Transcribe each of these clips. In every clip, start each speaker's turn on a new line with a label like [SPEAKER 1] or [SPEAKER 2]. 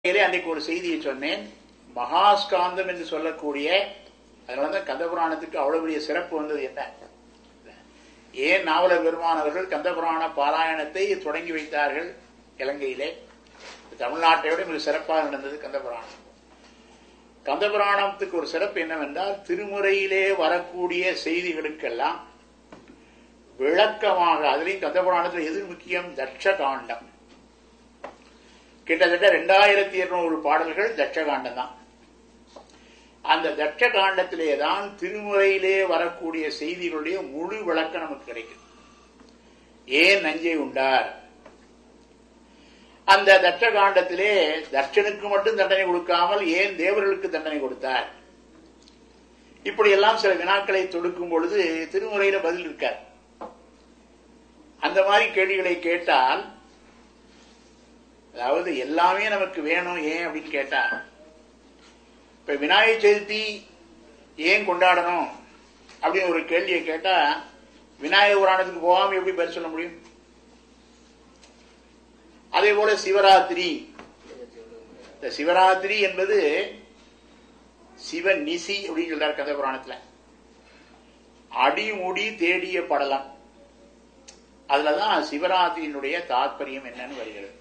[SPEAKER 1] இதிலே அன்றைக்கு ஒரு செய்தியை சொன்னேன் மகாஸ்காந்தம் என்று சொல்லக்கூடிய அதனாலதான் கந்த புராணத்துக்கு அவ்வளவு பெரிய சிறப்பு வந்தது என்ன ஏன் நாவலர் பெருமானவர்கள் கந்த புராண பாராயணத்தை தொடங்கி வைத்தார்கள் இலங்கையிலே தமிழ்நாட்டை விட மிக சிறப்பாக நடந்தது கந்த புராணம் கந்த புராணத்துக்கு ஒரு சிறப்பு என்னவென்றால் திருமுறையிலே வரக்கூடிய செய்திகளுக்கெல்லாம் விளக்கமாக அதுலேயும் கந்த புராணத்தில் எது முக்கியம் தட்ச காண்டம் கிட்டத்தட்ட ரெண்டாயிரத்தி இருநூறு பாடல்கள் தட்சகாண்டம் தான் அந்த தட்ச காண்டத்திலே தான் திருமுறையிலே வரக்கூடிய செய்திகளுடைய முழு விளக்கம் நமக்கு கிடைக்கும் ஏன் நஞ்சை உண்டார் அந்த தட்ச காண்டத்திலே தட்சனுக்கு மட்டும் தண்டனை கொடுக்காமல் ஏன் தேவர்களுக்கு தண்டனை கொடுத்தார் இப்படியெல்லாம் சில வினாக்களை தொடுக்கும் பொழுது திருமுறையில பதில் இருக்கார் அந்த மாதிரி கேள்விகளை கேட்டால் அதாவது எல்லாமே நமக்கு வேணும் ஏன் அப்படின்னு கேட்டா இப்ப விநாயகர் சதுர்த்தி ஏன் கொண்டாடணும் அப்படின்னு ஒரு கேள்வியை கேட்டா விநாயகர் புராணத்துக்கு போகாம எப்படி பதில் சொல்ல முடியும் அதே போல சிவராத்திரி இந்த சிவராத்திரி என்பது சிவ நிசி அப்படின்னு சொல்றாரு கந்த புராணத்துல அடிமுடி தேடிய படலம் அதுலதான் சிவராத்திரியினுடைய தாற்பயம் என்னன்னு வருகிறது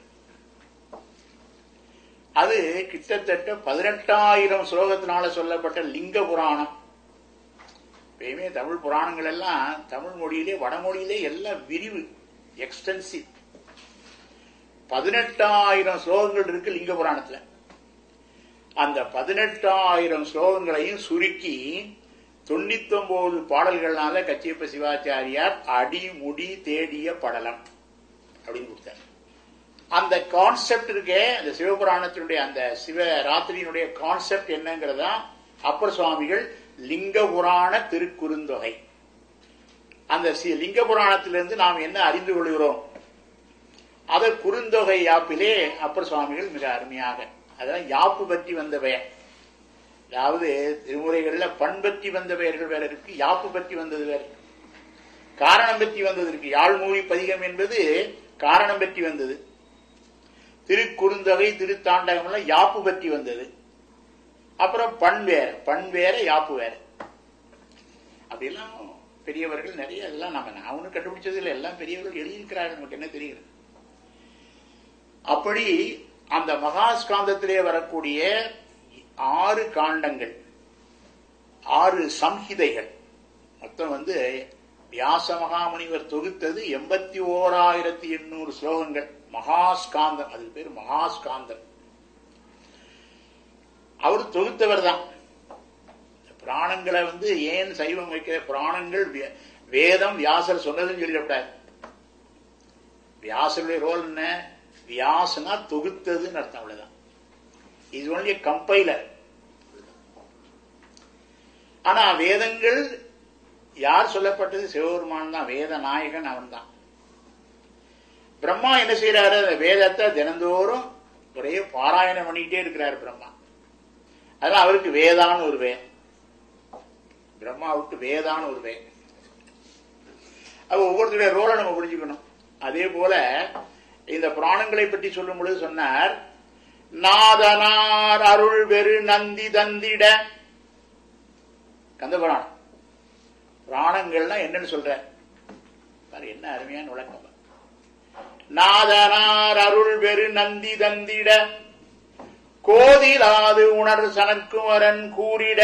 [SPEAKER 1] அது கிட்டத்தட்ட பதினெட்டாயிரம் ஸ்லோகத்தினால சொல்லப்பட்ட லிங்க புராணம் எப்பயுமே தமிழ் புராணங்கள் எல்லாம் தமிழ் மொழியிலே வடமொழியிலே எல்லாம் விரிவு எக்ஸ்டென்சிவ் பதினெட்டாயிரம் ஸ்லோகங்கள் இருக்கு லிங்க புராணத்துல அந்த பதினெட்டாயிரம் ஸ்லோகங்களையும் சுருக்கி தொண்ணூத்தி ஒன்பது பாடல்கள்னால கச்சியப்ப சிவாச்சாரியார் அடிமுடி தேடிய படலம் அப்படின்னு கொடுத்தார் அந்த கான்செப்ட் இருக்கே அந்த சிவபுராணத்தினுடைய அந்த சிவராத்திரியினுடைய கான்செப்ட் என்னங்கிறதா அப்பர் சுவாமிகள் லிங்க புராண திருக்குறுந்தொகை அந்த லிங்க புராணத்திலிருந்து நாம் என்ன அறிந்து கொள்கிறோம் அதை குறுந்தொகை யாப்பிலே அப்பர் சுவாமிகள் மிக அருமையாக அதான் யாப்பு பற்றி வந்த பெயர் அதாவது திருமுறைகள்ல பண் பற்றி வந்த பெயர்கள் வேற இருக்கு யாப்பு பற்றி வந்தது வேற காரணம் பற்றி வந்தது இருக்கு யாழ்மூழி பதிகம் என்பது காரணம் பற்றி வந்தது திருக்குறுந்தொகை திருத்தாண்டகம் எல்லாம் யாப்பு பற்றி வந்தது அப்புறம் பண் வேற பண் வேற யாப்பு வேற அப்படிலாம் பெரியவர்கள் நிறைய அதெல்லாம் நம்ம நான் ஒன்றும் கண்டுபிடிச்சது இல்லை எல்லாம் பெரியவர்கள் எழுதியிருக்கிறார்கள் நமக்கு என்ன தெரிகிறது அப்படி அந்த மகாஸ்காந்தத்திலே வரக்கூடிய ஆறு காண்டங்கள் ஆறு சம்ஹிதைகள் மொத்தம் வந்து வியாச மகாமுனிவர் தொகுத்தது எண்பத்தி ஓராயிரத்தி எண்ணூறு ஸ்லோகங்கள் மகாஸ்காந்தம் அது பேர் மகாஸ்காந்தம் அவர் தொகுத்தவர் தான் பிராணங்களை வந்து ஏன் சைவம் வைக்கிற பிராணங்கள் வேதம் வியாசர் சொன்னதுன்னு சொல்லிடக்கூடாது வியாசருடைய ரோல் என்ன வியாசனா தொகுத்ததுன்னு அர்த்தம் அவ்வளவுதான் இது ஒன்லி கம்பைலர் ஆனா வேதங்கள் யார் சொல்லப்பட்டது சிவபெருமான் தான் வேத நாயகன் அவன் தான் பிரம்மா என்ன செய்யறாரு அந்த வேதத்தை தினந்தோறும் ஒரே பாராயணம் பண்ணிக்கிட்டே இருக்கிறாரு பிரம்மா அதனால அவருக்கு வேதான்னு ஒரு வே பிரம்மாவுக்கு வேதான்னு ஒரு வே அப்ப ஒவ்வொருத்தருடைய ரோலை நம்ம புரிஞ்சுக்கணும் அதே போல இந்த புராணங்களை பற்றி சொல்லும் பொழுது சொன்னார் நாதனார் அருள் வெறு நந்தி தந்திட கந்த புராணம் புராணங்கள்னா என்னன்னு சொல்ற என்ன அருமையான விளக்கம் நாதனார் அருள் வெறு நந்தி தந்திட கோதிலாது உணர் சனற்குமரன் கூறிட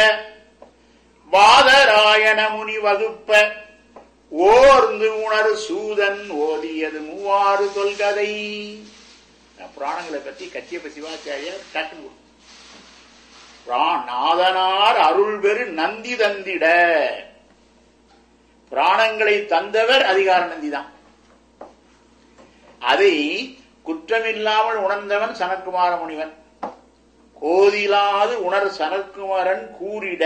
[SPEAKER 1] வாதராயண முனி வகுப்ப ஓர்ந்து உணர் சூதன் ஓதியது மூவாறு தொல்கதை புராணங்களை பற்றி கச்சியப்ப சிவாச்சாரியார் டக்கு நாதனார் அருள் பெரு நந்தி தந்திட பிராணங்களை தந்தவர் அதிகார நந்தி தான் அதை குற்றமில்லாமல் உணர்ந்தவன் சனற்குமார முனிவன் கோதிலாது உணர் சனற்குமாரன் கூறிட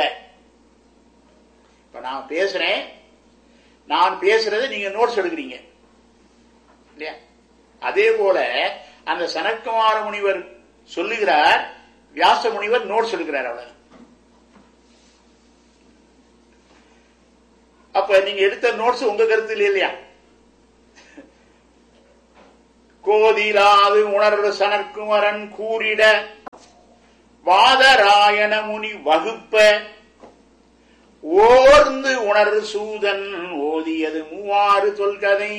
[SPEAKER 1] இப்ப நான் பேசுறேன் நான் பேசுறதை நீங்க நோட்ஸ் எடுக்கிறீங்க இல்லையா அதே போல அந்த சனற்குமார முனிவர் சொல்லுகிறார் வியாச முனிவர் நோட்ஸ் எடுக்கிறார் அவ்வளவு அப்ப நீங்க எடுத்த நோட்ஸ் உங்க கருத்து இல்லையா கோதிலாது உணர்வு சனற்குமரன் கூறிட வாதராயண முனி வகுப்ப ஓர்ந்து உணர்வு சூதன் ஓதியது மூவாறு தொல்கதை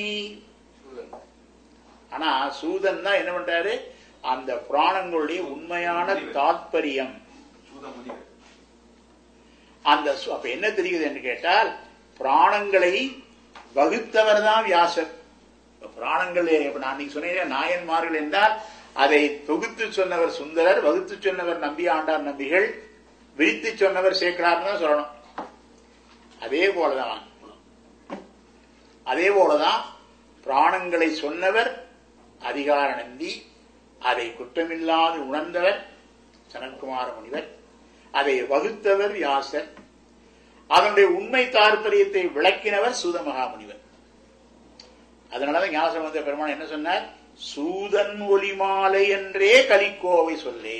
[SPEAKER 1] ஆனா சூதன் தான் என்ன பண்றாரு அந்த புராணங்களுடைய உண்மையான தாத்பரியம் அந்த சு- அப்ப என்ன தெரியுது என்று கேட்டால் பிராணங்களை வகுத்தவர் தான் வியாசர் இப்ப பிராணங்கள் இப்ப நான் நீங்க சொன்னீங்க நாயன்மார்கள் என்றால் அதை தொகுத்து சொன்னவர் சுந்தரர் வகுத்து சொன்னவர் நம்பி ஆண்டார் நம்பிகள் விரித்து சொன்னவர் சேக்கலார்னு தான் சொல்லணும் அதே போலதான் அதே போலதான் பிராணங்களை சொன்னவர் அதிகார நந்தி அதை குற்றமில்லாது உணர்ந்தவர் சனத்குமார முனிவர் அதை வகுத்தவர் வியாசர் அதனுடைய உண்மை தாற்பயத்தை விளக்கினவர் சூத மகாமுனிவர் அதனாலதான் ஞாசம் வந்த பெருமான் என்ன சொன்னார் சூதன் ஒலிமாலை என்றே கலிக்கோவை சொல்லே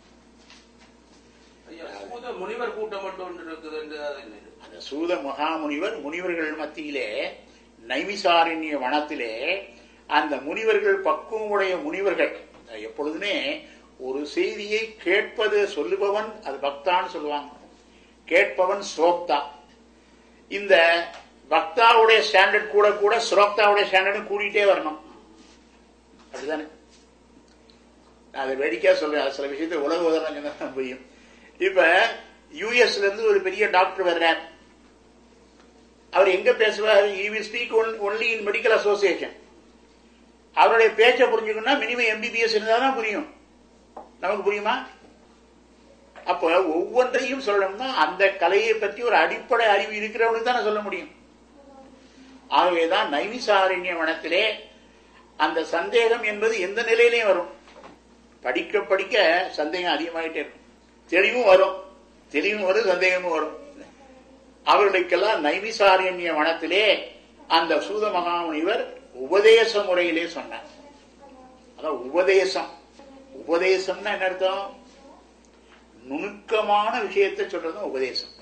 [SPEAKER 2] ஐயா, சூத முனிவர் கூட்டம் மட்டும் ஒன்று இருக்குது என்று அது என்ன?
[SPEAKER 1] அந்த சூத மகாமுனிவர் முனிவர்கள் மத்தியிலே நைமிசாரண்ய வனத்திலே அந்த முனிவர்கள் பக்குவமுடைய முனிவர்கள் எப்பொழுதுமே ஒரு செய்தியை கேட்பது சொல்லுபவன் அது பக்தான்னு சொல்லுவாங்க கேட்பவன் ஸ்ரோக்தா இந்த பக்தாவுடைய ஸ்டாண்டர்ட் கூட கூட ஸ்ரோக்தாவுடைய ஸ்டாண்டர்டும் கூடிட்டே வரணும் அப்படிதானே நான் அதை வேடிக்கையா சொல்றேன் அது சில விஷயத்தை உலக உதாரணம் சொன்னா தான் புரியும் இப்ப யூஎஸ்ல இருந்து ஒரு பெரிய டாக்டர் வர்றார் அவர் எங்க பேசுவார் he will speak only in medical association அவருடைய பேச்சை புரிஞ்சுக்கணும்னா மினிமம் எம்பிபிஎஸ் இருந்தா தான் புரியும் நமக்கு புரியுமா அப்ப ஒவ்வொன்றையும் சொல்லணும்னா அந்த கலையை பற்றி ஒரு அடிப்படை அறிவு இருக்கிறவனுக்கு தானே சொல்ல முடியும் ஆகவேதான் நைமிசாரண்ய வனத்திலே அந்த சந்தேகம் என்பது எந்த நிலையிலையும் வரும் படிக்க படிக்க சந்தேகம் அதிகமாயிட்டே இருக்கும் தெளிவும் வரும் தெளிவும் வரும் சந்தேகமும் வரும் அவர்களுக்கெல்லாம் நைமிசாரண்ய வனத்திலே அந்த சூத மகாமுனிவர் உபதேச முறையிலே சொன்னார் அதான் உபதேசம் உபதேசம்னா என்ன அர்த்தம் நுணுக்கமான விஷயத்தை சொல்றதும் உபதேசம்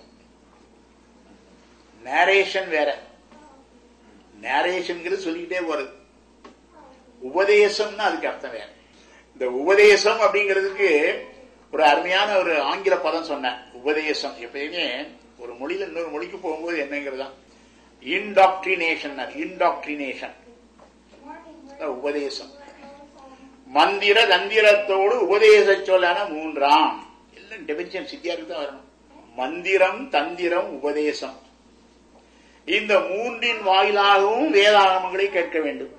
[SPEAKER 1] நேரேஷன் வேற நேரேஷன்ங்கிறது சொல்லிக்கிட்டே போறது உபதேசம்னா அதுக்கு அர்த்தம் வேற இந்த உபதேசம் அப்படிங்கிறதுக்கு ஒரு அருமையான ஒரு ஆங்கில பதம் சொன்னேன் உபதேசம் எப்பயுமே ஒரு மொழியில இன்னொரு மொழிக்கு போகும்போது என்னங்கிறது தான் இன்டாக்ட்ரினேஷன் இன்டாக்ட்ரினேஷன் உபதேசம் மந்திர தந்திரத்தோடு உபதேச சொல்லான மூன்றாம் எல்லாம் டெபினிஷன் சித்தியாருக்கு தான் வரணும் மந்திரம் தந்திரம் உபதேசம் இந்த மூன்றின் வாயிலாகவும் வேதாகமங்களை கேட்க வேண்டும்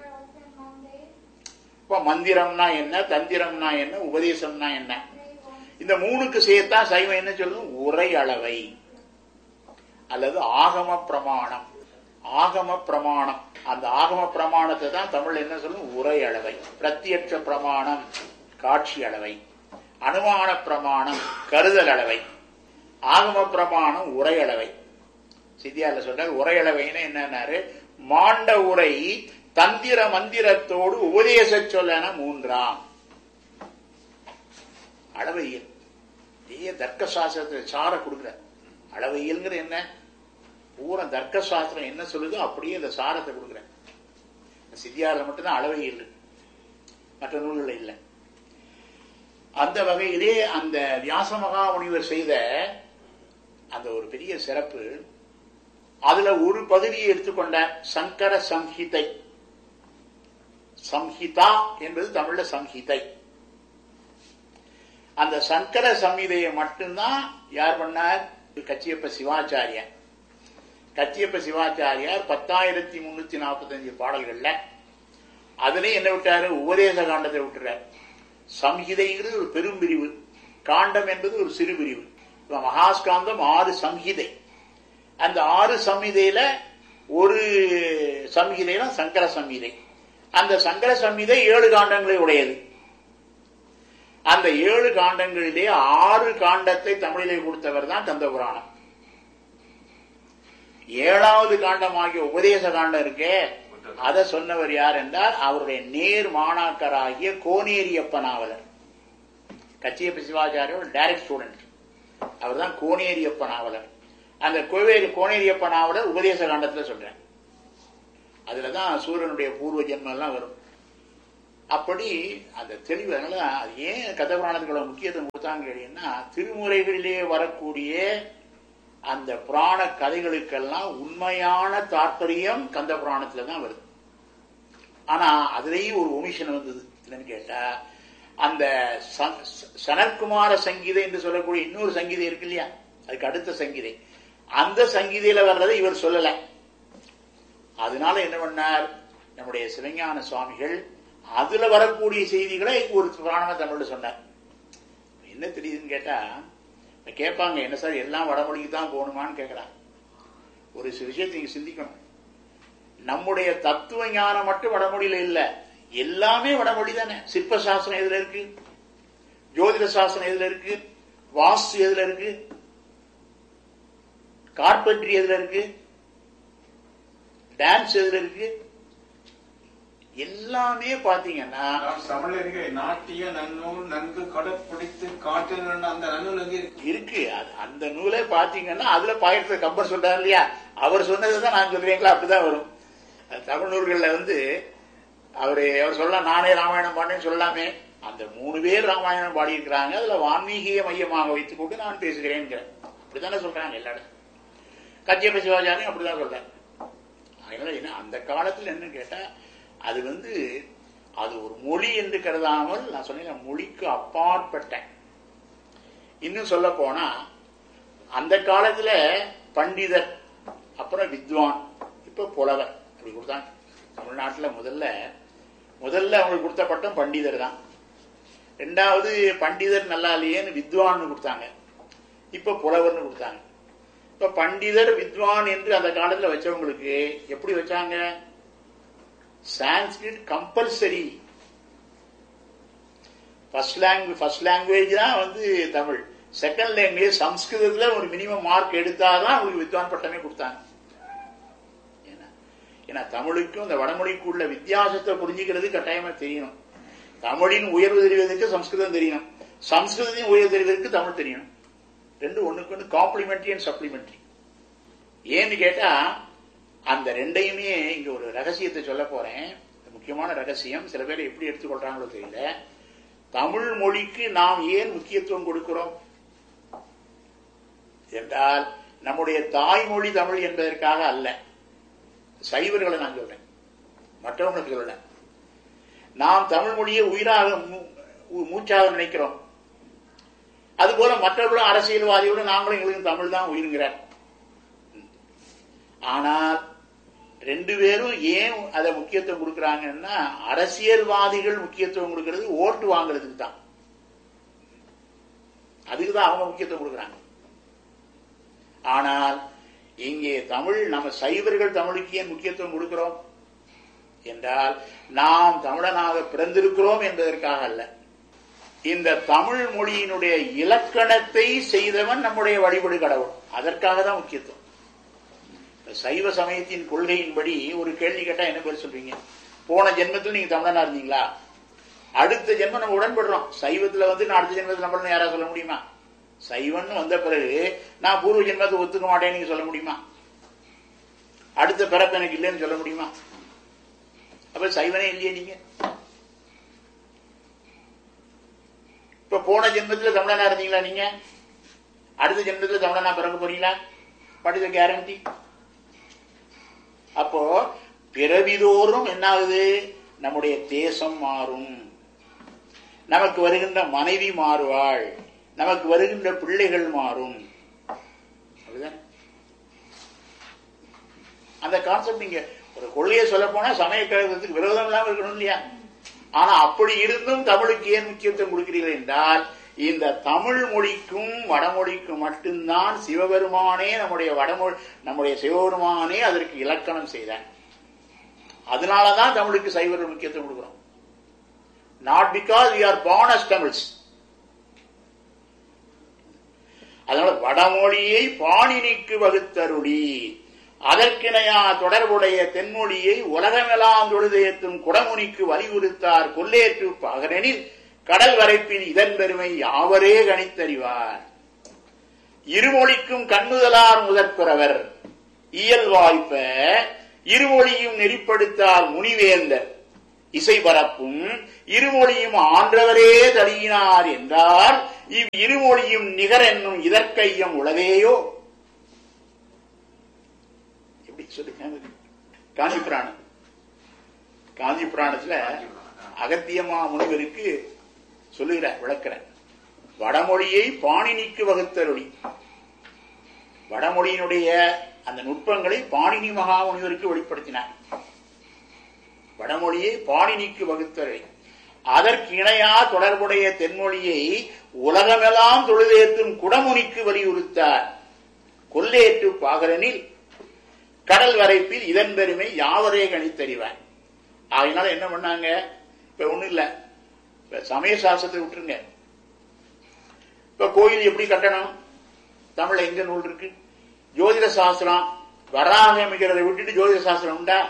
[SPEAKER 1] இப்ப மந்திரம்னா என்ன தந்திரம்னா என்ன உபதேசம்னா என்ன இந்த மூணுக்கு சேர்த்தா சைவம் என்ன சொல்லும் உரை அளவை அல்லது ஆகம பிரமாணம் ஆகம பிரமாணம் அந்த ஆகம பிரமாணத்தை தான் தமிழ் என்ன சொல்லும் உரை அளவை பிரத்யட்ச பிரமாணம் காட்சி அளவை அனுமான பிரமாணம் கருதல் அளவை ஆகம பிரமாணம் உரை அளவை சித்தியார்ல சொல்றாரு உரை அளவைன்னு என்னன்னாரு மாண்ட உரை தந்திர மந்திரத்தோடு உபதேச சொல்லன மூன்றாம் அளவையில் பெரிய தர்க்க சாஸ்திரத்தை சார கொடுக்குற அளவையல்ங்கிற என்ன பூரா தர்க்க சாஸ்திரம் என்ன சொல்லுதோ அப்படியே இந்த சாரத்தை கொடுக்குறேன் சித்தியாரில் மட்டும்தான் அளவையில் இருக்கு மற்ற நூல்கள் இல்லை அந்த வகையிலே அந்த வியாச மகாமுனிவர் செய்த அந்த ஒரு பெரிய சிறப்பு அதுல ஒரு பகுதியை எடுத்துக்கொண்ட சங்கர சம்ஹிதை சம்ஹிதா என்பது தமிழ்ல சம்ஹிதை அந்த சங்கர சம்ஹிதையை மட்டும்தான் யார் பண்ணார் கச்சியப்ப சிவாச்சாரியார் கச்சியப்ப சிவாச்சாரியார் பத்தாயிரத்தி முன்னூத்தி நாற்பத்தி அஞ்சு பாடல்கள்ல அதுலயும் என்ன விட்டாரு உபதேச காண்டத்தை விட்டுறார் சம்ஹிதைங்கிறது ஒரு பெரும் பிரிவு காண்டம் என்பது ஒரு சிறு பிரிவு இப்ப மகாஸ்காந்தம் ஆறு சம்ஹிதை அந்த ஆறு சம்ஹிதையில ஒரு சம்ஹிதைனா சங்கர சம்ஹிதை அந்த சங்கர சம்ஹிதை ஏழு காண்டங்களை உடையது அந்த ஏழு காண்டங்களிலே ஆறு காண்டத்தை தமிழிலே கொடுத்தவர் தான் கந்த புராணம் ஏழாவது காண்டமாகிய உபதேச காண்டம் இருக்கே அதை சொன்னவர் யார் என்றால் அவருடைய நேர் மாணாக்கராகிய கோனேரியப்ப நாவலர் கச்சியப்ப சிவாச்சாரியோட டைரக்ட் ஸ்டூடெண்ட் அவர் தான் கோனேரியப்ப நாவலர் அந்த கோவேரி கோனேரியப்ப நாவலர் உபதேச காண்டத்துல சொல்றேன் அதுலதான் சூரியனுடைய பூர்வ ஜென்மம் எல்லாம் வரும் அப்படி அந்த தெளிவு அதனால அது ஏன் கதை புராணத்துக்கு முக்கியத்துவம் கொடுத்தாங்க கேட்டீங்கன்னா திருமுறைகளிலே வரக்கூடிய அந்த புராண கதைகளுக்கெல்லாம் உண்மையான தாற்பயம் கந்த புராணத்துல தான் வருது ஆனா அதுலயும் ஒரு ஒமிஷன் வந்தது என்னன்னு கேட்டா அந்த ச- ச- சனற்குமார சங்கீதை என்று சொல்லக்கூடிய இன்னொரு சங்கீதை இருக்கு இல்லையா அதுக்கு அடுத்த சங்கீதை அந்த சங்கீதையில வர்றதை இவர் சொல்லல அதனால என்ன பண்ணார் நம்முடைய சிவஞான சுவாமிகள் அதுல வரக்கூடிய செய்திகளை ஒரு புராணமா தமிழ்ல சொன்னார் என்ன தெரியுதுன்னு கேட்டா இப்ப கேட்பாங்க என்ன சார் எல்லாம் வடமொழிக்கு தான் போகணுமான்னு கேட்கறாங்க ஒரு சில விஷயத்தை நீங்க சிந்திக்கணும் நம்முடைய தத்துவ ஞானம் மட்டும் வடமொழியில இல்ல எல்லாமே வடமொழி தானே சிற்ப சாஸ்திரம் எதுல இருக்கு ஜோதிட சாஸ்திரம் எதுல இருக்கு வாஸ்து எதுல இருக்கு கார்பென்ட்ரி எதுல இருக்கு டான்ஸ் எதுல இருக்கு எல்லாமே பாத்தீங்கன்னா
[SPEAKER 3] நாம் தமிழர்கள் நாட்டிய நன்னூல் நன்கு கடைப்பிடித்து காட்டுகின்ற அந்த நன்னூல் எங்க இருக்கு
[SPEAKER 1] இருக்கு அது அந்த நூலே பாத்தீங்கன்னா அதுல பாயிரத்தை கம்பர் சொல்றாரு இல்லையா அவர் சொன்னதுதான் நான் சொல்றீங்களா அப்படிதான் வரும் அது தமிழ் நூல்கள்ல வந்து அவரு அவர் சொல்லலாம் நானே ராமாயணம் பாடினேன்னு சொல்லாமே அந்த மூணு பேர் ராமாயணம் பாடியிருக்கிறாங்க அதுல வான்மீகிய மையமாக வைத்துக் கொண்டு நான் பேசுகிறேன் அப்படித்தானே சொல்றாங்க எல்லா இடம் கச்சியப்ப சிவாச்சாரியும் அப்படிதான் சொல்றேன் அதனால என்ன அந்த காலத்துல என்ன கேட்டா அது வந்து அது ஒரு மொழி என்று கருதாமல் நான் சொன்னேன் மொழிக்கு அப்பாற்பட்ட இன்னும் சொல்ல போனா அந்த காலத்துல பண்டிதர் அப்புறம் வித்வான் இப்ப புலவர் அப்படி கொடுத்தாங்க தமிழ்நாட்டுல முதல்ல முதல்ல அவங்களுக்கு கொடுத்த பட்டம் பண்டிதர் தான் ரெண்டாவது பண்டிதர் நல்லா இல்லையேன்னு வித்வான்னு கொடுத்தாங்க இப்ப புலவர்னு கொடுத்தாங்க இப்ப பண்டிதர் வித்வான் என்று அந்த காலத்துல வச்சவங்களுக்கு எப்படி வச்சாங்க Sanskrit compulsory first language first language தான் வந்து தமிழ் செகண்ட் லாங்குவேஜ் சம்ஸ்கிருதத்துல ஒரு மினிமம் மார்க் எடுத்தாதான் அவங்களுக்கு வித்வான் பட்டமே கொடுத்தாங்க ஏன்னா ஏன்னா தமிழுக்கும் இந்த வடமொழிக்கும் உள்ள வித்தியாசத்தை புரிஞ்சுக்கிறது கட்டாயமா தெரியணும் தமிழின் உயர்வு தெரிவதற்கு சம்ஸ்கிருதம் தெரியணும் சம்ஸ்கிருதத்தின் உயர்வு தெரிவதற்கு தமிழ் தெரியணும் ரெண்டு ஒண்ணுக்கு ஒன்று காம்ப்ளிமெண்ட்ரி அண்ட் சப்ளிமெண்ட்ரி ஏன்னு கேட்டா அந்த ரெண்டையுமே இங்க ஒரு ரகசியத்தை சொல்ல போறேன் முக்கியமான ரகசியம் சில பேர் எப்படி எடுத்துக்கொள்றாங்களோ தெரியல தமிழ் மொழிக்கு நாம் ஏன் முக்கியத்துவம் கொடுக்கிறோம் என்றால் நம்முடைய தாய்மொழி தமிழ் என்பதற்காக அல்ல சைவர்களை நான் சொல்றேன் மற்றவங்களுக்கு சொல்லல நாம் தமிழ் மொழியை உயிராக மூ- மூ- மூச்சாக நினைக்கிறோம் அதுபோல மற்றவர்களும் அரசியல்வாதிகளும் நாங்களும் எங்களுக்கு தமிழ் தான் உயிருங்கிறார் ஆனால் ரெண்டு பேரும் ஏன் அதை முக்கியத்துவம் கொடுக்கறாங்கன்னா அரசியல்வாதிகள் முக்கியத்துவம் கொடுக்கிறது ஓட்டு வாங்குறதுக்கு தான் அதுக்கு தான் அவங்க முக்கியத்துவம் கொடுக்கறாங்க ஆனால் இங்கே தமிழ் நம்ம சைவர்கள் தமிழுக்கு ஏன் முக்கியத்துவம் கொடுக்கிறோம் என்றால் நாம் தமிழனாக பிறந்திருக்கிறோம் என்பதற்காக அல்ல இந்த தமிழ் மொழியினுடைய இலக்கணத்தை செய்தவன் நம்முடைய வழிபடு கடவுள் அதற்காக தான் முக்கியத்துவம் இந்த சைவ சமயத்தின் கொள்கையின்படி ஒரு கேள்வி கேட்டா என்ன பேர் சொல்றீங்க போன ஜென்மத்தில் நீங்க தமிழனா இருந்தீங்களா அடுத்த ஜென்மம் நம்ம உடன்படுறோம் சைவத்துல வந்து நான் அடுத்த ஜென்மத்தில் நம்மள யாரா சொல்ல முடியுமா சைவன் வந்த பிறகு நான் பூர்வ ஜென்மத்தை ஒத்துக்க மாட்டேன்னு நீங்க சொல்ல முடியுமா அடுத்த பிறப்பு எனக்கு இல்லைன்னு சொல்ல முடியுமா அப்ப சைவனே இல்லையே நீங்க இப்ப போன ஜென்மத்துல தமிழனா இருந்தீங்களா நீங்க அடுத்த ஜென்மத்துல தமிழனா பிறக்க போறீங்களா வாட் இஸ் கேரண்டி அப்போ பிறவிதோறும் என்ன ஆகுது நம்முடைய தேசம் மாறும் நமக்கு வருகின்ற மனைவி மாறுவாள் நமக்கு வருகின்ற பிள்ளைகள் மாறும் அப்படிதான் அந்த கான்செப்ட் நீங்க ஒரு கொள்கையை சொல்ல போனா சமய கழகத்துக்கு விரோதம் இல்லாம இருக்கணும் இல்லையா ஆனா அப்படி இருந்தும் தமிழுக்கு ஏன் முக்கியத்துவம் கொடுக்கிறீர்கள் என்றால் இந்த தமிழ் மொழிக்கும் வடமொழிக்கும் மட்டும்தான் சிவபெருமானே நம்முடைய வடமொழி நம்முடைய சிவபெருமானே அதற்கு இலக்கணம் செய்தார் அதனாலதான் தமிழுக்கு சைவர்கள் முக்கியத்துவம் கொடுக்கிறோம் not because we are born as Tamils அதனால வடமொழியை பாணினிக்கு வகுத்தருளி அதற்கிணையா தொடர்புடைய தென்மொழியை உலகமெல்லாம் தொழுதேத்தும் குடமுனிக்கு வலியுறுத்தார் கொல்லேற்று பகரனில் கடல் வரைப்பின் இதன் பெருமை யாவரே கணித்தறிவார் இருமொழிக்கும் கண்ணுதலார் முதற்பிறவர் இயல் வாய்ப்ப இருமொழியும் நெறிப்படுத்தார் முனிவேந்தர் இசை பரப்பும் இருமொழியும் ஆன்றவரே தழியினார் என்றால் இவ் இருமொழியும் நிகர் என்னும் இதற்கையம் உளதேயோ எப்படி சொல்லுங்க காஞ்சி புராணம் காஞ்சி புராணத்துல அகத்தியமா முனிவருக்கு சொல்லுகிற விளக்குற வடமொழியை பாணினிக்கு வகுத்தருளி வடமொழியினுடைய அந்த நுட்பங்களை பாணினி மகா முனிவருக்கு வெளிப்படுத்தினார் வடமொழியை பாணினிக்கு வகுத்தருளி அதற்கு இணையா தொடர்புடைய தென்மொழியை உலகமெல்லாம் தொழுதேற்றும் குடமுனிக்கு வலியுறுத்தார் கொல்லேற்று பாகரனில் கடல் வரைப்பில் இதன் பெருமை யாவரே கணித்தறிவார் அதனால என்ன பண்ணாங்க இப்ப ஒண்ணும் இல்ல இப்ப சமய சாஸ்திரத்தை விட்டுருங்க இப்ப கோயில் எப்படி கட்டணும் தமிழ்ல எங்க நூல் இருக்கு ஜோதிட சாஸ்திரம் வராக அமைக்கிறதை விட்டுட்டு ஜோதிட சாஸ்திரம் உண்டா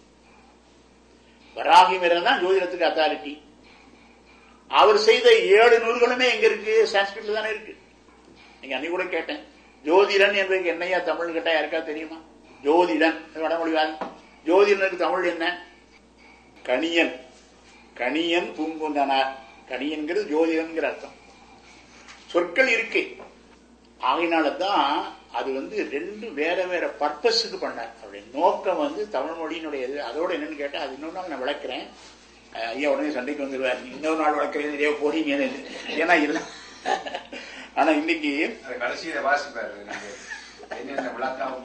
[SPEAKER 1] வராகி தான் ஜோதிடத்துக்கு அத்தாரிட்டி அவர் செய்த ஏழு நூல்களுமே எங்க இருக்கு சான்ஸ்கிரிட்ல தானே இருக்கு நீங்க அன்னைக்கு கூட கேட்டேன் ஜோதிடன் என்பதுக்கு என்னையா தமிழ் கேட்டா யாருக்கா தெரியுமா ஜோதிடன் வடமொழிவாதி ஜோதிடனுக்கு தமிழ் என்ன கணியன் கணியன் பூங்குந்தனார் கணியன்கிறது ஜோதிடன்கிற அர்த்தம் சொற்கள் இருக்கு ஆகையினால தான் அது வந்து ரெண்டு வேற வேற பர்பஸுக்கு பண்ணார் அவருடைய நோக்கம் வந்து தமிழ் மொழியினுடைய இது அதோட என்னன்னு கேட்டா அது இன்னொரு நாள் நான் விளக்குறேன் அஹ் ஐயா உடனே சண்டைக்கு வந்துருவார் நீ இன்னொரு நாள் விளக்குறது இதே போறீங்க ஏன்னா இல்ல ஆனா இன்னைக்கு
[SPEAKER 3] அது கடைசியில வாசிப்பாரு நீங்க என்னென்ன விளக்காம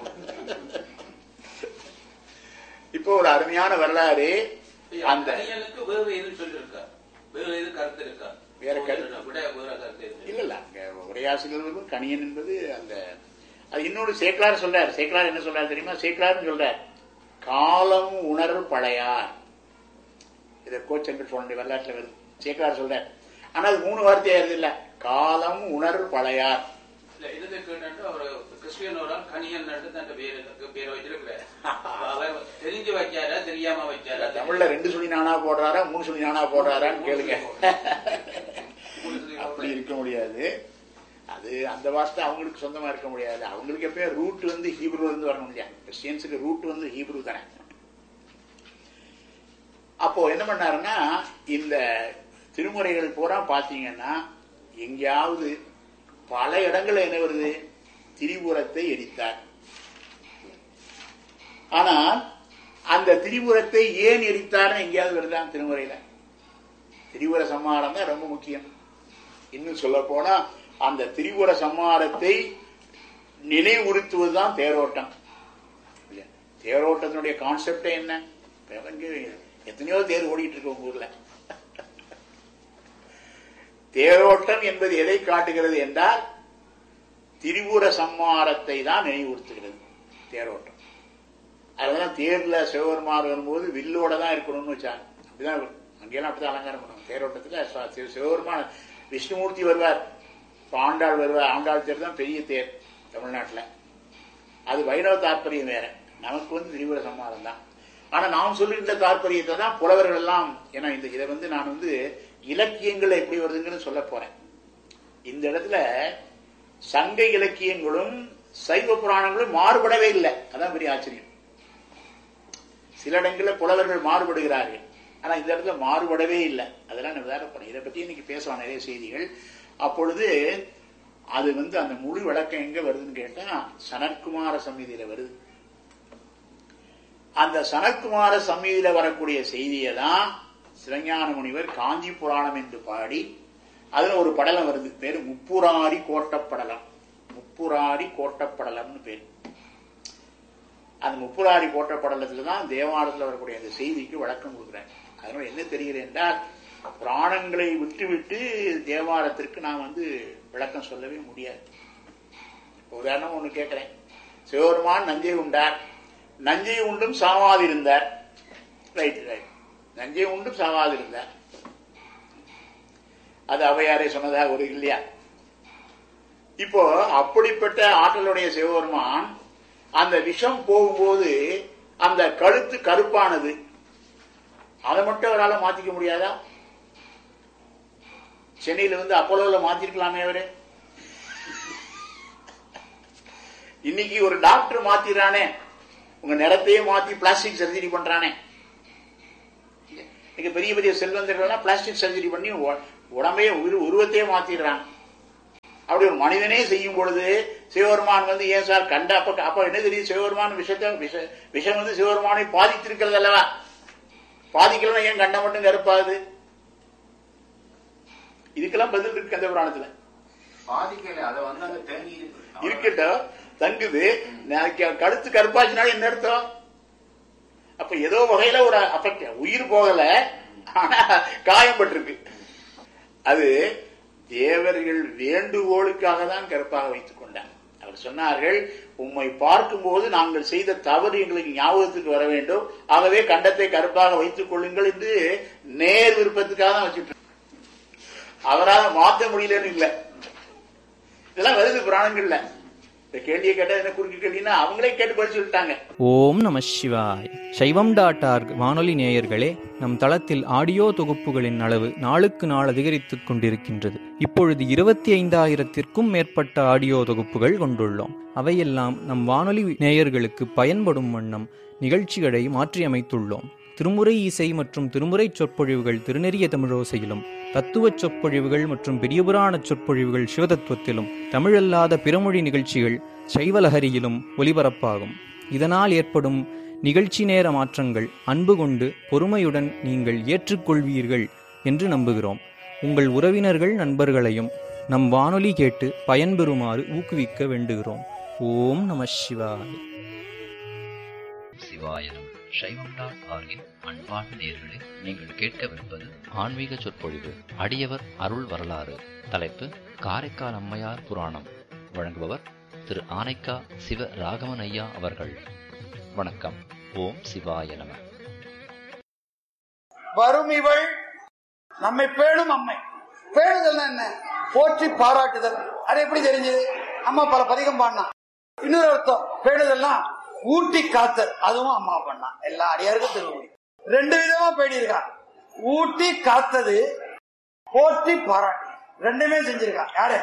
[SPEAKER 1] இப்போ ஒரு அருமையான வரலாறு அந்த
[SPEAKER 2] கணியனுக்கு வேறு எது சொல்லிருக்கா வேறு எது கருத்து இருக்கா
[SPEAKER 1] வேற கருத்து?
[SPEAKER 2] விட வேற கருத்து இருக்கு.
[SPEAKER 1] இல்ல இல்ல அங்க உரையாசிரியர்களும் கணியன் என்பது அந்த அது இன்னொரு சேக்கலார் சொல்றார் சேக்கலார் என்ன சொல்றாரு தெரியுமா சேக்கலார்னு சொல்றார் காலம் உணர் பழையார் இதை கோச்சென்று சொல்ற வரலாற்றுல வருது சேக்கலார் சொல்றார் ஆனா அது மூணு வார்த்தையா வருது இல்ல காலம் உணர் பழையார்
[SPEAKER 2] இல்ல இதுக்கு கேட்டு அவர் கிறிஸ்டியன் ஒரு ஆள் கணியன் தன் பேரு பேரை வச்சிருக்கிறார் அவர் தெரிஞ்சு வைக்காரா தெரியாம வைக்காரா
[SPEAKER 1] தமிழ்ல ரெண்டு சொல்லி நானா போடுறாரா மூணு சொல்லி நானா போடுறாரான்னு கேளுங்க அப்படி இருக்க முடியாது அது அந்த வார்த்தை அவங்களுக்கு சொந்தமா இருக்க முடியாது அவங்களுக்கு எப்பயும் ரூட் வந்து ஹீப்ரூல இருந்து வரணும் இல்லையா கிறிஸ்டியன்ஸுக்கு ரூட் வந்து ஹீப்ரூ தானே அப்போ என்ன பண்ணாருன்னா இந்த திருமுறைகள் பூரா பாத்தீங்கன்னா எங்கேயாவது பல இடங்கள்ல என்ன வருது திரிபுரத்தை எரித்தார் ஆனா அந்த திரிபுரத்தை ஏன் எரித்தார்னு எங்கேயாவது வருதா திருமுறையில திரிபுர சம்ஹாரம் தான் ரொம்ப முக்கியம் இன்னும் சொல்ல போனா அந்த திரிபுர சம்ஹாரத்தை நினைவுறுத்துவதுதான் தேரோட்டம் இல்லையா? தேரோட்டத்தினுடைய கான்செப்டே என்ன இப்ப இங்க எத்தனையோ தேர் ஓடிட்டு இருக்கு உங்க ஊர்ல தேரோட்டம் என்பது எதை காட்டுகிறது என்றால் திரிபுர சம்மாரத்தை தான் நினைவுறுத்துகிறது தேரோட்டம் அதனால தேர்ல சிவபெருமான் வரும்போது வில்லோட தான் இருக்கணும்னு வச்சாங்க அப்படிதான் இருக்கும். அங்கெல்லாம் அப்படிதான் அலங்காரம் பண்ணுவாங்க தேரோட்டத்துல ச- சிவ- சிவபெருமான் விஷ்ணுமூர்த்தி வருவார் இப்ப ஆண்டாள் வருவார் ஆண்டாள் தேர் தான் பெரிய தேர் தமிழ்நாட்டுல அது வைணவ தாற்பயம் வேற நமக்கு வந்து திரிபுர சம்மாரம் தான் ஆனா நாம் சொல்லுகின்ற தாற்பயத்தை தான் புலவர்கள் எல்லாம் ஏன்னா இந்த இதை வந்து நான் வந்து இலக்கியங்கள் எப்படி வருதுங்கன்னு சொல்ல போறேன் இந்த இடத்துல சங்க இலக்கியங்களும் சைவ புராணங்களும் மாறுபடவே இல்லை அதான் பெரிய ஆச்சரியம் சில இடங்களில் புலவர்கள் மாறுபடுகிறார்கள் ஆனா இந்த இடத்துல மாறுபடவே இல்லை அதெல்லாம் நம்ம வேற பண்ண இதை பத்தி இன்னைக்கு பேசலாம் நிறைய செய்திகள் அப்பொழுது அது வந்து அந்த முழு விளக்கம் எங்க வருதுன்னு கேட்டா சனற்குமார சமிதியில வருது அந்த சனற்குமார சமிதியில வரக்கூடிய செய்தியை தான் சிவஞான முனிவர் காஞ்சி புராணம் என்று பாடி அதுல ஒரு படலம் வருது பேரு முப்புராரி கோட்டப்படலம் முப்புராரி கோட்டப்படலம்னு பேரு அந்த முப்புராரி கோட்டப்படலத்துல தான் தேவாரத்தில் வரக்கூடிய அந்த செய்திக்கு விளக்கம் கொடுக்குறாங்க அதனால என்ன தெரிகிறது என்றால் புராணங்களை விட்டுவிட்டு தேவாரத்திற்கு நான் வந்து விளக்கம் சொல்லவே முடியாது உதாரணம் ஒண்ணு கேட்கிறேன் சிவபெருமான் நஞ்சை உண்டார் நஞ்சை உண்டும் சாவாதிருந்தார் ரைட் ரைட் நஞ்சை உண்டும் சாவாதிருந்தார் அது அவையாரே சொன்னதாக ஒரு இல்லையா இப்போ அப்படிப்பட்ட ஆற்றலுடைய சிவபெருமான் அந்த விஷம் போகும்போது அந்த கழுத்து கருப்பானது அதை மட்டும் அவரால் மாத்திக்க முடியாதா சென்னையில வந்து அப்போலோல மாத்திருக்கலாமே அவரு இன்னைக்கு ஒரு டாக்டர் மாத்திடுறானே உங்க நிறத்தையே மாத்தி பிளாஸ்டிக் சர்ஜரி பண்றானே இங்க பெரிய பெரிய செல்வந்தர்கள்லாம் பிளாஸ்டிக் சர்ஜரி பண்ணி உ- உடம்பையே உரு உருவத்தையே மாத்திடுறாங்க அப்படி ஒரு மனிதனே செய்யும் பொழுது சிவபெருமான் வந்து ஏன் சார் கண்ட அப்ப அப்ப என்ன தெரியும் சிவபெருமான் விஷத்தை விஷ விஷம் வந்து சிவபெருமானை பாதித்திருக்கிறது அல்லவா பாதிக்கலாம் ஏன் கண்டம் மட்டும் கருப்பாகுது இதுக்கெல்லாம் பதில் இருக்கு அந்த புராணத்துல
[SPEAKER 3] பாதிக்கல அதை வந்து அங்க தேங்கி இருக்கு
[SPEAKER 1] இருக்கட்டும் தங்குது நாளைக்கு கழுத்து கருப்பாச்சுனால என்ன அர்த்தம் அப்ப ஏதோ வகையில ஒரு அஃபெக்ட் உயிர் போகல ஆனா காயப்பட்டிருக்கு அது தேவர்கள் வேண்டுகோளுக்காக தான் கருப்பாக வைத்துக் கொண்டார் அவர் சொன்னார்கள் உம்மை பார்க்கும்போது நாங்கள் செய்த தவறு எங்களுக்கு ஞாபகத்துக்கு வர வேண்டும் ஆகவே கண்டத்தை கருப்பாக வைத்துக் கொள்ளுங்கள் என்று நேர் விருப்பத்துக்காக தான் வச்சுட்டு அவரால் மாற்ற முடியலன்னு இல்லை இதெல்லாம் வருது புராணங்கள்ல இந்த கேள்வியை கேட்டா என்ன குறுக்கு கேள்வின்னா அவங்களே கேட்டு படிச்சு விட்டாங்க
[SPEAKER 4] ஓம் நம சிவாய் சைவம் டாட் ஆர்க் வானொலி நேயர்களே நம் தளத்தில் ஆடியோ தொகுப்புகளின் அளவு நாளுக்கு நாள் அதிகரித்துக் கொண்டிருக்கின்றது இப்பொழுது இருபத்தி ஐந்தாயிரத்திற்கும் மேற்பட்ட ஆடியோ தொகுப்புகள் கொண்டுள்ளோம் அவையெல்லாம் நம் வானொலி நேயர்களுக்கு பயன்படும் வண்ணம் நிகழ்ச்சிகளை மாற்றியமைத்துள்ளோம் திருமுறை இசை மற்றும் திருமுறை சொற்பொழிவுகள் திருநெறிய தமிழோசையிலும் தத்துவச் சொற்பொழிவுகள் மற்றும் பெரியபுராண சொற்பொழிவுகள் சிவதத்துவத்திலும் தமிழல்லாத பிறமொழி நிகழ்ச்சிகள் சைவலஹரியிலும் ஒலிபரப்பாகும் இதனால் ஏற்படும் நிகழ்ச்சி நேர மாற்றங்கள் அன்பு கொண்டு பொறுமையுடன் நீங்கள் ஏற்றுக்கொள்வீர்கள் என்று நம்புகிறோம் உங்கள் உறவினர்கள் நண்பர்களையும் நம் வானொலி கேட்டு பயன்பெறுமாறு ஊக்குவிக்க வேண்டுகிறோம் ஓம் நம சிவாய்
[SPEAKER 5] சிவாயனம் சைவம் டாட் ஆர்கின் அன்பார்ந்த நேர்களே நீங்கள் கேட்கவிருப்பது ஆன்மீக சொற்பொழிவு அடியவர் அருள் வரலாறு தலைப்பு காரைக்கால் அம்மையார் புராணம் வழங்குபவர் திரு ஆனைக்கா சிவ ராகவன் ஐயா அவர்கள் வணக்கம் ஓம் சிவாய நம
[SPEAKER 6] வரும் இவள் நம்மை பேணும் அம்மை பேணுதல் என்ன போற்றி பாராட்டுதல் அது எப்படி தெரிஞ்சது அம்மா பல பதிகம் பாடினா இன்னொரு அர்த்தம் பேணுதல்னா ஊட்டி காத்தல் அதுவும் அம்மா பண்ணா எல்லா அடியாருக்கும் திருமணி ரெண்டு விதமா பேடியிருக்கா ஊட்டி காத்தது போற்றி பாராட்டு ரெண்டுமே செஞ்சிருக்கா யாரு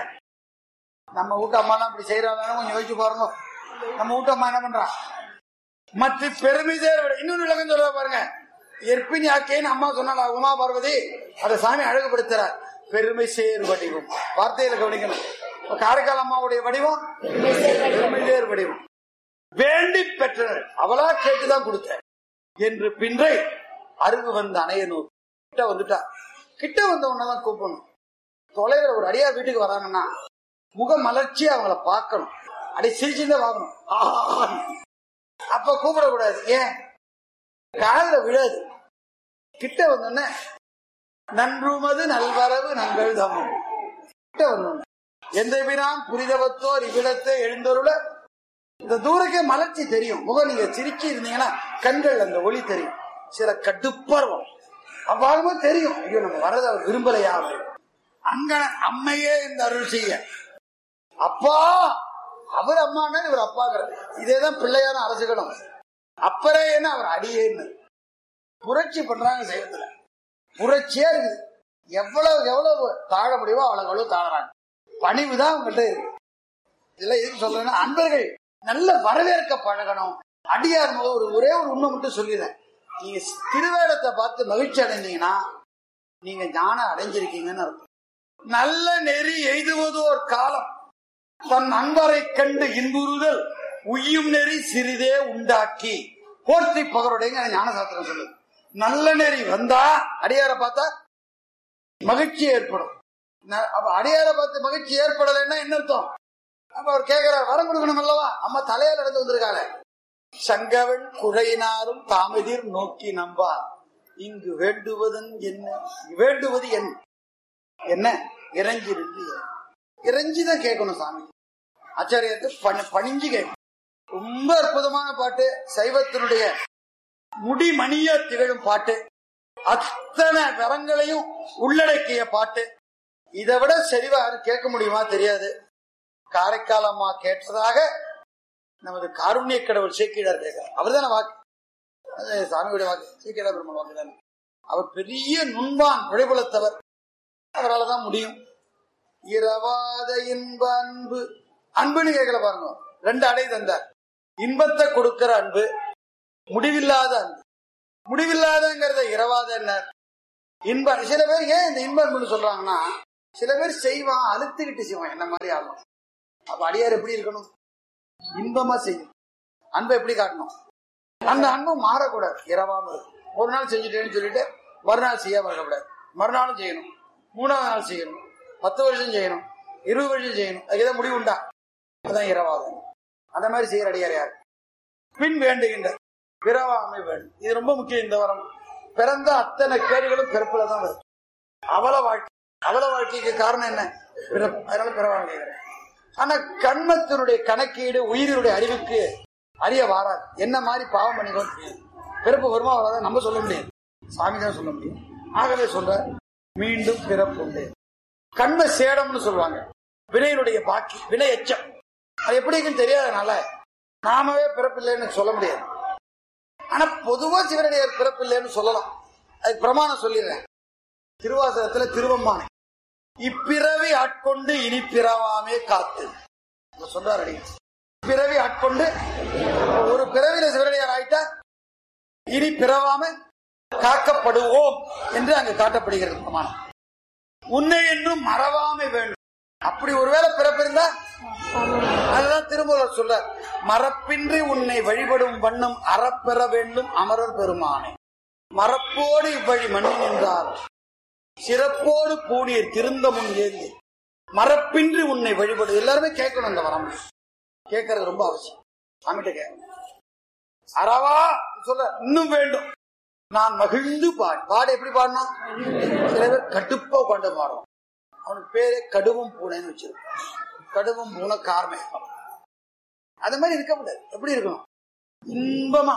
[SPEAKER 6] நம்ம வீட்டு அம்மா எல்லாம் இப்படி செய்யறாங்க கொஞ்சம் யோசிச்சு பாருங்க நம்ம வீட்டு அம்மா என்ன பண்றா மற்ற பெருமை சேர விட இன்னொன்னு விளக்கம் சொல்ல பாருங்க எற்பினி ஆக்கேன்னு அம்மா சொன்னால உமா பார்வதி அதை சாமி அழகுபடுத்துறார் பெருமை சேர் வடிவம் வார்த்தையில கவனிக்கணும் இப்ப காரைக்கால் அம்மாவுடைய வடிவம் பெருமை சேர் வடிவம் வேண்டி பெற்றனர் அவளா கேட்டுதான் கொடுத்த என்று பின்றை அருகு வந்த அணையனூர் கிட்ட வந்துட்டா கிட்ட வந்த உடனேதான் கூப்பிடணும் தொலைவில் ஒரு அடியார் வீட்டுக்கு வராங்கன்னா முக மலர்ச்சியா அவங்கள பார்க்கணும் அடி சிரிச்சுதான் பார்க்கணும் ஆஹா அப்ப கூப்பிடக்கூடாது ஏன் காதுல விழாது கிட்ட வந்தோடனே நன்றுமது நல்வரவு நங்கள் தமம் கிட்ட வந்தோடனே எந்த பிரான் புரிதவத்தோர் இவ்விடத்தை எழுந்தருள இந்த தூரக்கே மலர்ச்சி தெரியும் முகம் நீங்க சிரிச்சு இருந்தீங்கன்னா கண்கள் அந்த ஒளி தெரியும் சில கடுப்பருவம் அவ்வாறுமே தெரியும் ஐயோ நம்ம வர்றது அவர் விரும்பலையா அப்படின்னு. அங்கன அம்மையே இந்த அருள் செய்ய அப்பா அவர் அம்மான்னு இவர் அப்பாங்கிறது இதேதான் பிள்ளையான அரசுகளும் அப்பறே என்ன அவர் அடியேன்னு புரட்சி பண்றாங்க சைவத்துல புரட்சியா இருக்குது எவ்வளவு எவ்வளவு தாழ முடியுமோ அவ்வளவு அவ்வளவு தாழறாங்க பணிவுதான் அவங்ககிட்ட இருக்கு இதெல்லாம் எதுக்கு சொல்றேன்னா அன்பர்கள் நல்ல வரவேற்க பழகணும் அடியார் முதல் ஒரு ஒரே ஒரு உண்மை மட்டும் சொல்லிடுறேன் நீங்க திருவேடத்தை பார்த்து மகிழ்ச்சி அடைந்தீங்கன்னா நீங்க ஞானம் அடைஞ்சிருக்கீங்கன்னு அர்த்தம் நல்ல நெறி எய்துவதோர் காலம் தன் அன்பரை கண்டு இன்புறுதல் உய்யும் நெறி சிறிதே உண்டாக்கி போற்றி பகருடைய ஞான சாஸ்திரம் சொல்லுது நல்ல நெறி வந்தா அடியார பார்த்தா மகிழ்ச்சி ஏற்படும் ந- அப்ப அடியார பார்த்து மகிழ்ச்சி ஏற்படலைன்னா என்ன அர்த்தம் அப்ப அவர் கேட்கிறார் வரம் கொடுக்கணும் அல்லவா அம்மா தலையால் நடந்து வந்திருக்காங்க சங்கவன் குழையினாரும் தாமதிர் நோக்கி நம்பார் இங்கு வேண்டுவதன் என்ன வேண்டுவது என்ன என்ன இறஞ்சிருந்து இறஞ்சிதான் கேட்கணும் சாமி ஆச்சாரியத்தை பணி பணிஞ்சு கேட்கணும் ரொம்ப அற்புதமான பாட்டு சைவத்தினுடைய முடிமணியா திகழும் பாட்டு அத்தனை வரங்களையும் உள்ளடக்கிய பாட்டு இதை விட செறிவா யாரும் கேட்க முடியுமா தெரியாது காரைக்கால் அம்மா கேட்டதாக நமது காருண்ய கடவுள் சேக்கிடார் கேட்கிறார் அவர் தானே வாக்கு அது சாமியுடைய வாக்கு சேக்கிடார் பெருமாள் வாக்கு தானே அவர் பெரிய நுண்பான் விளைபுலத்தவர் அவரால் தான் முடியும் இரவாத இன்ப அன்பு அன்புன்னு கேட்கல பாருங்க ரெண்டு அடை தந்தார் இன்பத்தை கொடுக்கிற அன்பு முடிவில்லாத அன்பு முடிவில்லாதங்கிறத இரவாத என்ன இன்ப சில பேர் ஏன் இந்த இன்ப அன்புன்னு சொல்றாங்கன்னா சில பேர் செய்வான் அழுத்துக்கிட்டு செய்வான் என்ன மாதிரி ஆகும் அப்ப அடியார் எப்படி இருக்கணும் இன்பமா செய்யும் அன்பை எப்படி காட்டணும் அந்த அன்பு மாறக்கூடாது இரவாம இருக்கும் ஒரு நாள் செஞ்சுட்டேன்னு சொல்லிட்டு மறுநாள் செய்யாம இருக்கக்கூடாது மறுநாளும் செய்யணும் மூணாவது நாள் செய்யணும் பத்து வருஷம் செய்யணும் இருபது வருஷம் செய்யணும் அதுக்கு ஏதாவது முடிவு உண்டா அதான் இரவாகும் அந்த மாதிரி செய்யற அடியார் யார் பின் வேண்டுகின்ற பிறவாமை வேண்டும் இது ரொம்ப முக்கியம் இந்த வாரம் பிறந்த அத்தனை கேடுகளும் பிறப்புல தான் வரும் அவல வாழ்க்கை அவல வாழ்க்கைக்கு காரணம் என்ன பிறப்பு அதனால பிறவாமை கேட்கிறேன் ஆனா கண்மத்தினுடைய கணக்கீடு உயிரினுடைய அறிவுக்கு அறிய வாராது என்ன மாதிரி பாவம் பண்ணிக்கணும் தெரியாது. பிறப்பு வருமா வராத நம்ம சொல்ல முடியாது சாமி தான் சொல்ல முடியும் ஆகவே சொல்ற மீண்டும் பிறப்பு உண்டு கண்ம சேடம்னு சொல்லுவாங்க வினையினுடைய பாக்கி வினை எச்சம் அது எப்படி இருக்குன்னு தெரியாதனால நாமவே பிறப்பில்லைன்னு சொல்ல முடியாது ஆனா பொதுவா சிவனடியார் பிறப்பில்லைன்னு சொல்லலாம் அதுக்கு பிரமாணம் சொல்லிடுறேன் திருவாசகத்துல திருவம்மானை இப்பிறவி ஆட்கொண்டு இனி பிறவாமே காத்து இவர் சொல்றாரு அடிகள். பிறவி ஆட்கொண்டு ஒரு பிறவியில சிவனடியார் ஆயிட்டா இனி பிறவாம காக்கப்படுவோம் என்று அங்கு காட்டப்படுகிறது பிரமாணம் உன்னை என்றும் மறவாமை வேண்டும் அப்படி ஒருவேளை பிறப்பிருந்தா அதுதான் திருமூலர் சொல்ற மரப்பின்றி உன்னை வழிபடும் வண்ணம் அறப்பெற வேண்டும் அமரர் பெருமானை மரப்போடு இவ்வழி மண்ணி நின்றார் சிறப்போடு பூணியர் திருந்த முன் ஏந்தி மரப்பின்றி உன்னை வழிபடு எல்லாருமே கேட்கணும் இந்த வரம் கேட்கறது ரொம்ப அவசியம் சாமிகிட்ட கேட்கணும் அறவா சொல்ல இன்னும் வேண்டும் நான் மகிழ்ந்து பாடு பாடு எப்படி பாடணும் சில பேர் கடுப்பா கொண்டு பாடும் அவனுக்கு பேரே கடுவும் பூனைன்னு வச்சிருக்கான் கடுவும் பூனை கார்மே அது மாதிரி இருக்க கூடாது எப்படி இருக்கணும் இன்பமா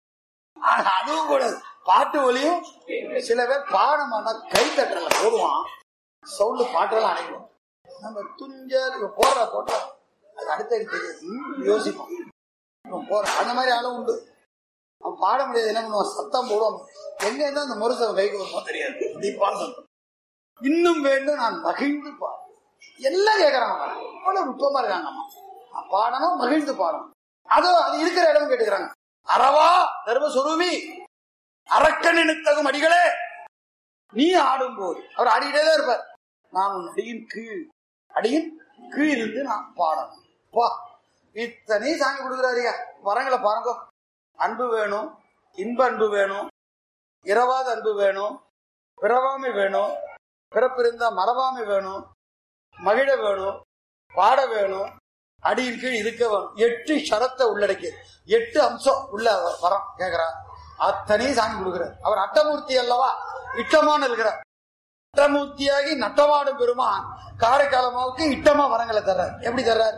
[SPEAKER 6] ஆனா அதுவும் கூடாது பாட்டு ஒலியும் சில பேர் பாடமாட்டா கை தட்டல போடுவான் சவுண்டு பாட்டெல்லாம் அடைக்கும் நம்ம துஞ்சல் இவன் போடுற போட்டா அது அடுத்த தெரியாது ம், யோசிப்போம் இவன் போற அந்த மாதிரி ஆளும் உண்டு அவன் பாட முடியாது என்ன பண்ணுவான் சத்தம் போடுவான் எங்க இருந்தா அந்த முரசை கைக்கு வருமோ தெரியாது இப்படி பாடணும் இன்னும் வேண்டும் நான் மகிழ்ந்து பாடு எல்லாம் கேட்கறாங்க அவ்வளவு நுட்பமா இருக்காங்கம்மா நான் பாடணும் மகிழ்ந்து பாடணும் அதோ அது இருக்கிற இடமும் கேட்டுக்கிறாங்க அறவா தர்மஸ்வரூபி அரக்கன் இனத்தகும் அடிகளே நீ ஆடும்போது அவர் ஆடிக்கிட்டே தான் இருப்பார் நான் உன் அடியின் கீழ் அடியின் கீழ் இருந்து நான் பாடணும் பா இத்தனை சாமி கொடுக்குறாருயா வரங்களை பாருங்க அன்பு வேணும் இன்ப அன்பு வேணும் இரவாத அன்பு வேணும் பிறவாமை வேணும் பிறப்பு இருந்தா மறவாமை வேணும் மகிழ வேணும் பாட வேணும் அடியின் கீழ் இருக்க வேணும் எட்டு ஷரத்தை உள்ளடக்கி எட்டு அம்சம் உள்ள அவர் வரம் கேக்குறார் அத்தனையும் சாமி கொடுக்கிறார் அவர் அட்டமூர்த்தி அல்லவா இட்டமான இருக்கிறார் அட்டமூர்த்தியாகி நட்டமாடும் பெருமான் காரைக்காலமாவுக்கு இட்டமா வரங்களை தர்றார் எப்படி தர்றார்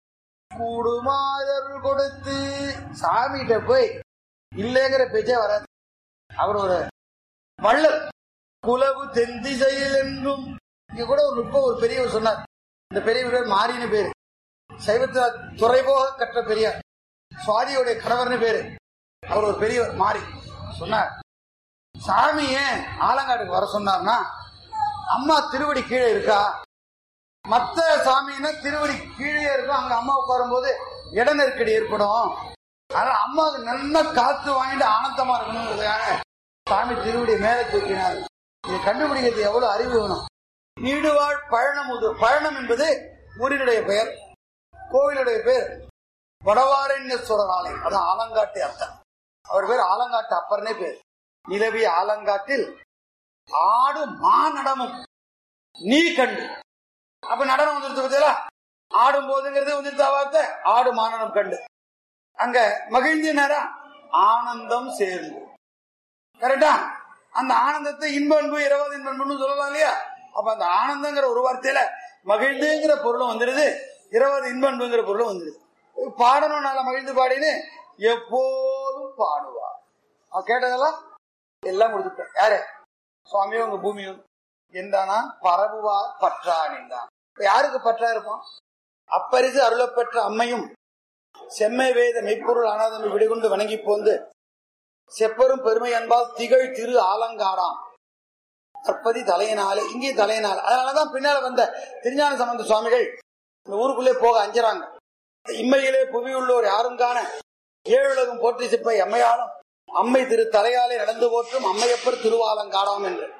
[SPEAKER 6] கூடுமாதர் கொடுத்து சாமிகிட்ட போய் இல்லைங்கிற பேச்சே வராது அவர் ஒரு வள்ளல் குலவு தென்திசையில் என்றும் இங்க கூட ஒரு நுட்பம் ஒரு பெரியவர் சொன்னார் இந்த பெரியவர் மாறின்னு பேரு சைவத்துல துறைபோக கற்ற பெரியார் சுவாதியுடைய கணவர்னு பேரு அவர் ஒரு பெரியவர் மாறி சொன்னார் சாமி ஏன் ஆலங்காட்டுக்கு வர சொன்னார்னா அம்மா திருவடி கீழே இருக்கா மத்த சாமின்னா திருவடி கீழே இருக்கும் அங்க அம்மா உட்காரும் போது இட நெருக்கடி ஏற்படும் அதனால அம்மாவுக்கு நல்லா காத்து வாங்கிட்டு ஆனந்தமா இருக்கணுங்கிறதுக்காக சாமி திருவடி மேலே தூக்கினார் இதை கண்டுபிடிக்கிறது எவ்வளவு அறிவு வேணும் நீடுவாழ் பழனமுது பழனம் என்பது ஊரினுடைய பெயர் கோவிலுடைய பேர் வடவாரண்யேஸ்வரர் ஆலயம் அதான் ஆலங்காட்டு அர்த்தம் அவர் பேர் ஆலங்காட்டு அப்பர்னே பேர் நிலவிய ஆலங்காட்டில் ஆடு மாநடமும் நீ கண்டு அப்ப நடனம் வந்துருச்சு பார்த்தீங்களா ஆடும் போதுங்கிறது வந்துருச்சா வார்த்தை ஆடு மாநடம் கண்டு அங்க மகிழ்ந்த நேரம் ஆனந்தம் சேர்ந்து கரெக்டா அந்த ஆனந்தத்தை இன்ப அன்பு இரவது இன்ப அன்புன்னு சொல்லலாம் இல்லையா அப்ப அந்த ஆனந்தங்கிற ஒரு வார்த்தையில மகிழ்ந்துங்கிற பொருளும் வந்துடுது இருபது இன்ப அன்புங்கிற பொருளும் வந்துடுது பாடணும் நல்லா மகிழ்ந்து பாடின்னு எப்போதும் பாடுவார் அவன் கேட்டதெல்லாம் எல்லாம் கொடுத்துட்டேன் யாரு சுவாமியும் உங்க பூமியும் என்றானா பரவுவார் பற்றான் என்றான் இப்ப யாருக்கு பற்றா இருப்பான் அப்பரிசு அருளப்பெற்ற அம்மையும் செம்மை வேத மெய்ப்பொருள் அனாதமை விடுகொண்டு வணங்கி போந்து செப்பரும் பெருமை என்பால் திகழ் திரு ஆலங்காடாம் கற்பதி தலையினாலே இங்கே தலையினால் அதனாலதான் பின்னால வந்த திருஞான சம்பந்த சுவாமிகள் இந்த ஊருக்குள்ளே போக அஞ்சறாங்க இம்மையிலே புவியுள்ளோர் யாரும் காண ஏழுலகம் போற்றி சிப்பை அம்மையாலும் அம்மை திரு தலையாலே நடந்து போற்றும் அம்மையப்பர் திருவாலங்காடாம் என்று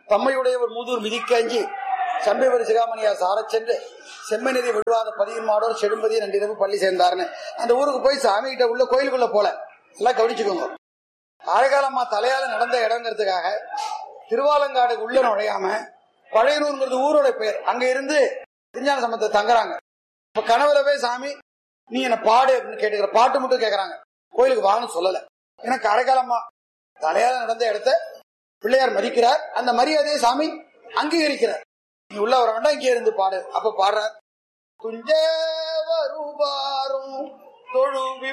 [SPEAKER 6] தம்மையுடைய ஒரு மூதூர் மிதிக்கஞ்சி சம்பைவரி சிகாமணியார் சாரச் சென்று செம்மநிதி விழுவாத பதியின் மாடோர் செடும்பதி நன்றிரவு பள்ளி சேர்ந்தாருன்னு அந்த ஊருக்கு போய் சாமி கிட்ட உள்ள கோயிலுக்குள்ள போல எல்லாம் கவனிச்சுக்கோங்க அழகாலம்மா தலையால நடந்த இடங்கிறதுக்காக திருவாலங்காடுக்கு உள்ள நுழையாம பழையனூர்ங்கிறது ஊரோட பேர் அங்க இருந்து விஞ்ஞான சம்பந்தத்தை தங்குறாங்க இப்ப கனவுல போய் சாமி நீ என்ன பாடு அப்படின்னு கேட்டுக்கிற பாட்டு மட்டும் கேக்குறாங்க கோயிலுக்கு வான்னு சொல்லல எனக்கு அடைக்காலம்மா தலையால நடந்த இடத்த பிள்ளையார் மதிக்கிறார் அந்த மரியாதையை சாமி அங்கீகரிக்கிறார் நீ உள்ள வர வேண்டாம் இங்கே இருந்து பாடு அப்ப பாடுறார் துஞ்ச வருவாரும் தொழுவி